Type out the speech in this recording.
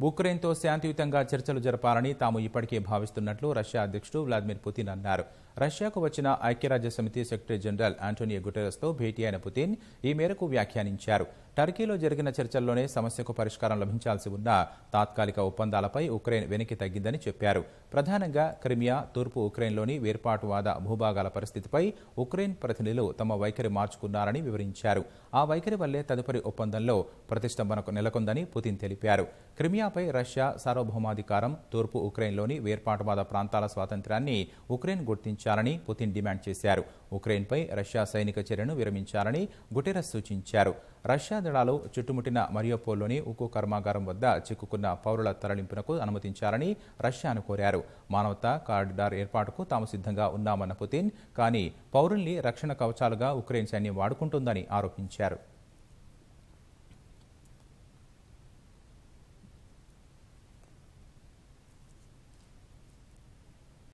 ఉక్రెయిన్తో శాంతియుతంగా చర్చలు జరపాలని తాము ఇప్పటికే భావిస్తున్నట్లు రష్యా అధ్యక్షుడు వ్లాదిమిర్ పుతిన్ అన్నారు రష్యాకు వచ్చిన ఐక్యరాజ్య సమితి సెక్రటరీ జనరల్ ఆంటోనియో గుటెరస్తో భేటీ అయిన పుతిన్ ఈ మేరకు వ్యాఖ్యానించారు టర్కీలో జరిగిన చర్చల్లోనే సమస్యకు పరిష్కారం లభించాల్సి ఉన్న తాత్కాలిక ఒప్పందాలపై ఉక్రెయిన్ వెనక్కి తగ్గిందని చెప్పారు ప్రధానంగా క్రిమియా తూర్పు ఉక్రెయిన్లోని వేర్పాటువాద భూభాగాల పరిస్థితిపై ఉక్రెయిన్ ప్రతినిధులు తమ వైఖరి మార్చుకున్నారని వివరించారు ఆ వైఖరి వల్లే తదుపరి ఒప్పందంలో ప్రతిష్టంభనకు నెలకొందని పుతిన్ తెలిపారు క్రిమియాపై రష్యా సార్వభౌమాధికారం తూర్పు ఉక్రెయిన్లోని వేర్పాటువాద ప్రాంతాల స్వాతంత్ర్యాన్ని ఉక్రెయిన్ గుర్తించాలని పుతిన్ డిమాండ్ చేశారు ఉక్రెయిన్పై రష్యా సైనిక చర్యను విరమించాలని గుటెరస్ సూచించారు రష్యా దళాలు చుట్టుముట్టిన మరియోపోల్లోని ఉక్కు కర్మాగారం వద్ద చిక్కుకున్న పౌరుల తరలింపునకు అనుమతించాలని రష్యాను కోరారు మానవతా కారిడార్ ఏర్పాటుకు తాము సిద్ధంగా ఉన్నామన్న పుతిన్ కానీ పౌరుల్ని రక్షణ కవచాలుగా ఉక్రెయిన్ సైన్యం వాడుకుంటుందని ఆరోపించారు